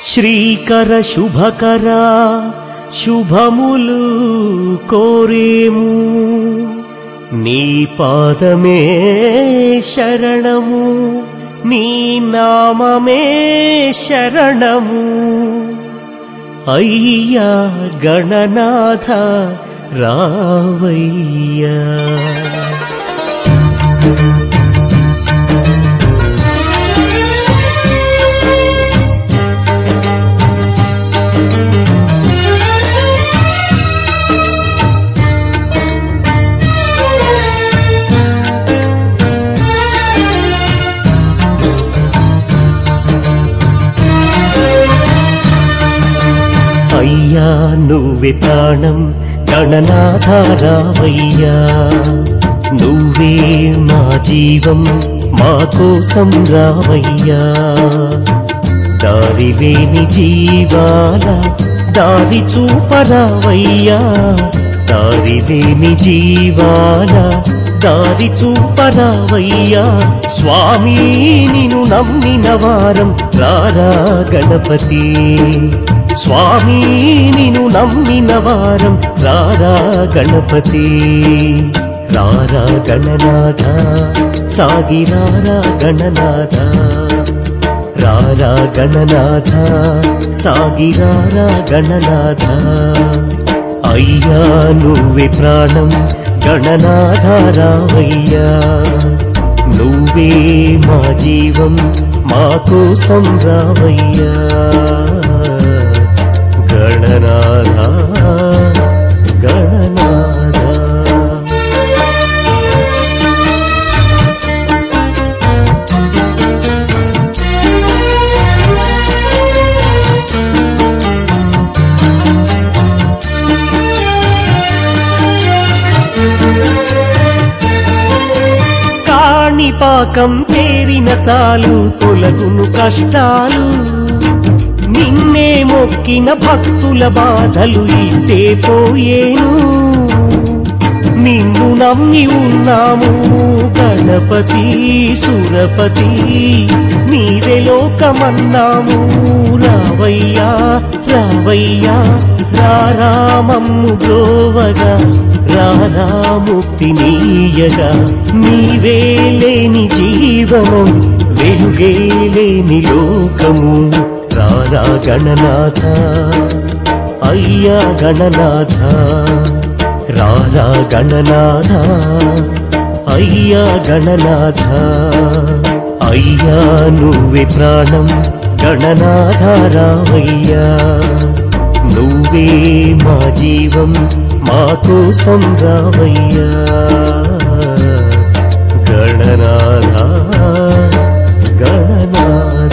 శ్రీకర శుభకర శుభములు కోరేము నీ పాదమే శరణము నీ నామమే శరణము అయ్యా గణనాథ రావయ్యా అయ్యా నువ్వే ప్రాణం గణనాథారావయ్యా నువ్వే మా జీవం మా కోసం రావయ్యా దారి లేని జీవాల దారి చూపరావయ్యా దారి లేని జీవాల దారి చూపరావయ్యా స్వామి నిన్ను నమ్మిన వారం రారా గణపతి స్వామి నిన్ను నమ్మిన వారం రారా గణపతి రారా గణనాథ సాగిరారా గణనాథ రారా గణనాథ సాగిరారా గణనాథ అయ్యా నువ్వే ప్రాణం గణనాథ రావయ్యా నువ్వే మా జీవం మా కోసం రావయ్యా గణనాథ గణనాథ కాణిపాకం చేరిన చాలు తొలగును కష్టాలు నిన్నే మొక్కిన భక్తుల బాధలు ఇట్టే పోయేను నిన్ను నమ్మి ఉన్నాము గణపతి సురపతి నీవే లోకమన్నాము రావయ్యా రావయ్యా రారామమ్ము బ్రోవగా రారాముక్తి నీయగా నీవే లేని జీవనం వెలుగే లేని లోకము రారా గణనాథ అయ్యా గణనాథ రారా గణనాథ అయ్యా గణనాథ అయ్యా నువ్వే ప్రాణం గణనాథ రావయ్యా నువ్వే మా జీవం మా కోసం రావయ్యా గణనాథ గణనాథ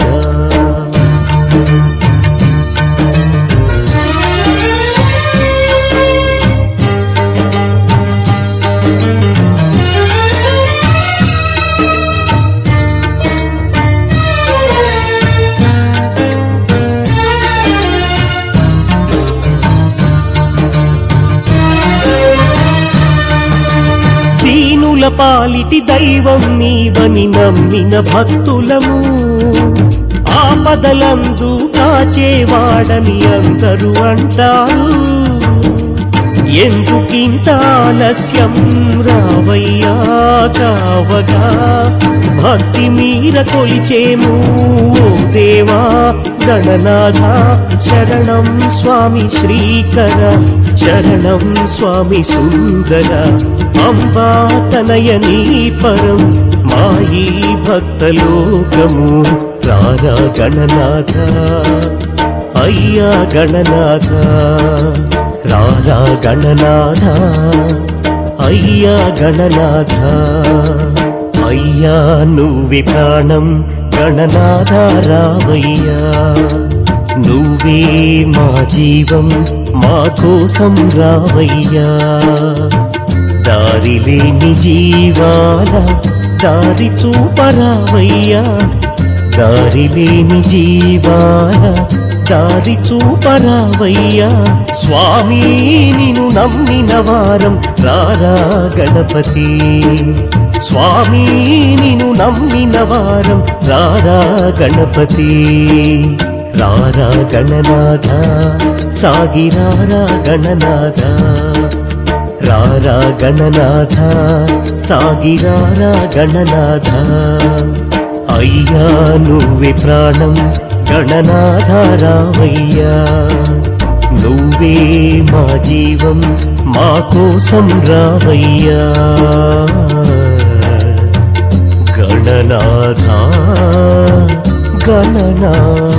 దీనుల పాలిటి దైవం నీవని నమ్మిన భక్తులము ఆపదలందు కాచేవాడని అందరూ అంటారు ఎందుకింత ఆలస్యం రావయ్యా కావగా భక్తి మీర కొలిచేము ఓ దేవా గణనాథ శరణం స్వామి శ్రీకర శరణం స్వామి సుందర అంబా తనయనీ పరం మాయీ భక్తలోకము రారా గణనాథ అయ్యా గణనాథ రారా గణనాథ అయ్యా గణనాథ అయ్యా నువ్వే ప్రాణం గణనాథ రావయ్యా నువ్వే మా జీవం మా కోసం రావయ్యా దారి లేని జీవాల దారి చూపరావయ్యా దారి లేని జీవాల దారి చూపరావయ్యా స్వామి నిన్ను నమ్మిన వారం రారా గణపతి స్వామి నిన్ను నమ్మిన వారం రారా గణపతి రారా గణనాథ సాగిరారా గణనాథ రారా గణనాథ సాగిరారా గణనాథ అయ్యా నువ్వే ప్రాణం గణనాథ రావయ్యా నువ్వే మా జీవం మా కోసం రావయ్యా గణనాథ గణనాథ